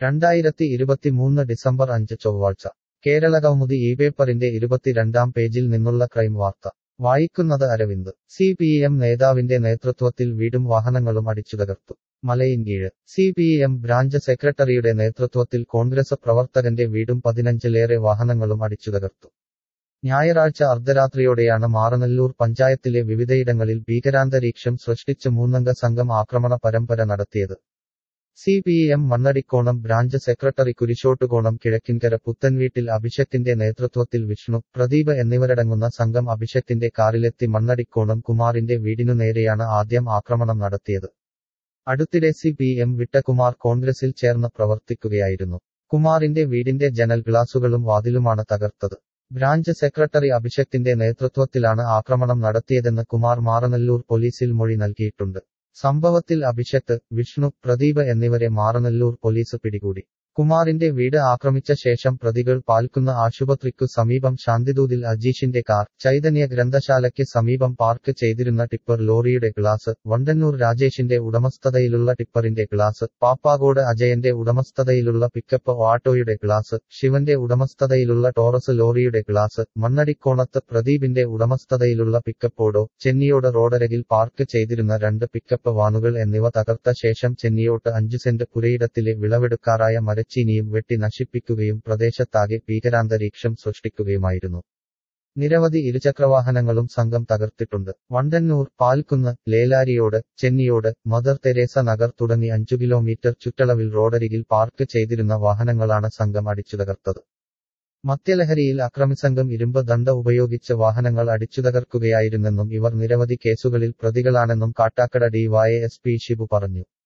രണ്ടായിരത്തി ഇരുപത്തിമൂന്ന് ഡിസംബർ അഞ്ച് ചൊവ്വാഴ്ച കേരള കൗമുദി ഈ പേപ്പറിന്റെ ഇരുപത്തിരണ്ടാം പേജിൽ നിന്നുള്ള ക്രൈം വാർത്ത വായിക്കുന്നത് അരവിന്ദ് സി പി എം നേതാവിന്റെ നേതൃത്വത്തിൽ വീടും വാഹനങ്ങളും അടിച്ചുതകർത്തു Malayinkeezhu C P M branch സെക്രട്ടറിയുടെ നേതൃത്വത്തിൽ കോൺഗ്രസ് പ്രവർത്തകന്റെ വീടും പതിനഞ്ചിലേറെ വാഹനങ്ങളും അടിച്ചുതകർത്തു ഞായറാഴ്ച അർദ്ധരാത്രിയോടെയാണ് മാറനല്ലൂർ പഞ്ചായത്തിലെ വിവിധയിടങ്ങളിൽ ഭീകരാന്തരീക്ഷം സൃഷ്ടിച്ച് മൂന്നംഗ സംഘം ആക്രമണ പരമ്പര നടത്തിയത് C P M Mannadikkonam branch secretary Kurishottukonam Kizhakkinkara പുത്തൻവീട്ടിൽ അഭിഷത്തിന്റെ നേതൃത്വത്തിൽ വിഷ്ണു പ്രദീപ് എന്നിവരടങ്ങുന്ന സംഘം അഭിഷത്തിന്റെ കാറിലെത്തി മണ്ണടിക്കോണം കുമാറിന്റെ വീടിനു നേരെയാണ് ആദ്യം ആക്രമണം നടത്തിയത് അടുത്തിടെ സി പി എം വിട്ട കുമാർ കോൺഗ്രസിൽ ചേർന്ന് പ്രവർത്തിക്കുകയായിരുന്നു കുമാറിന്റെ വീടിന്റെ ജനൽ ഗ്ലാസുകളും വാതിലുമാണ് തകർത്തത് ബ്രാഞ്ച് സെക്രട്ടറി അഭിഷത്തിന്റെ നേതൃത്വത്തിലാണ് ആക്രമണം നടത്തിയതെന്ന് കുമാർ മാറനല്ലൂർ പോലീസിൽ മൊഴി നൽകിയിട്ടുണ്ട് സംഭവത്തിൽ അഭിഷത്ത് വിഷ്ണു പ്രദീപ് എന്നിവരെ മാറനല്ലൂർ പോലീസ് പിടികൂടി കുമാറിന്റെ വീട് ആക്രമിച്ച ശേഷം പ്രതികൾ പാൽക്കുന്ന ആശുപത്രിക്കു സമീപം ശാന്തിദൂതിൽ അജീഷിന്റെ കാർ ചൈതന്യ ഗ്രന്ഥശാലയ്ക്ക് സമീപം പാർക്ക് ചെയ്തിരുന്ന ടിപ്പർ ലോറിയുടെ ഗ്ലാസ് വണ്ടന്നൂർ രാജേഷിന്റെ ഉടമസ്ഥതയിലുള്ള ടിപ്പറിന്റെ ഗ്ലാസ് പാപ്പാകോട് അജയന്റെ ഉടമസ്ഥതയിലുള്ള പിക്കപ്പ് ഓട്ടോയുടെ ഗ്ലാസ് ശിവന്റെ ഉടമസ്ഥതയിലുള്ള ടോറസ് ലോറിയുടെ ഗ്ലാസ് മണ്ണടിക്കോണത്ത് പ്രദീപിന്റെ ഉടമസ്ഥതയിലുള്ള പിക്കപ്പ് ഓടോ ചെന്നിയോട് റോഡരകിൽ പാർക്ക് ചെയ്തിരുന്ന രണ്ട് പിക്കപ്പ് വാനുകൾ എന്നിവ തകർത്ത ശേഷം ചെന്നിയോട്ട് അഞ്ചു സെന്റ് പുരയിടത്തിലെ വിളവെടുക്കാറായ മരച്ചീനിയും വെട്ടി നശിപ്പിക്കുകയും പ്രദേശത്താകെ ഭീകരാന്തരീക്ഷം സൃഷ്ടിക്കുകയുമായിരുന്നു നിരവധി ഇരുചക്രവാഹനങ്ങളും സംഘം തകർത്തിട്ടുണ്ട് വണ്ടന്നൂർ പാൽക്കുന്ന് ലേലാരിയോട് ചെന്നിയോട് മദർ തെരേസ നഗർ തുടങ്ങി അഞ്ചു കിലോമീറ്റർ ചുറ്റളവിൽ റോഡരികിൽ പാർക്ക് ചെയ്തിരുന്ന വാഹനങ്ങളാണ് സംഘം അടിച്ചു തകർത്തത് മദ്യലഹരിയിൽ അക്രമിസംഘം ഇരുമ്പ് ദണ്ഡ ഉപയോഗിച്ച് വാഹനങ്ങൾ അടിച്ചുതകർക്കുകയായിരുന്നെന്നും ഇവർ നിരവധി കേസുകളിൽ പ്രതികളാണെന്നും കാട്ടാക്കട ഡിവൈഎസ്പി ഷിബു പറഞ്ഞു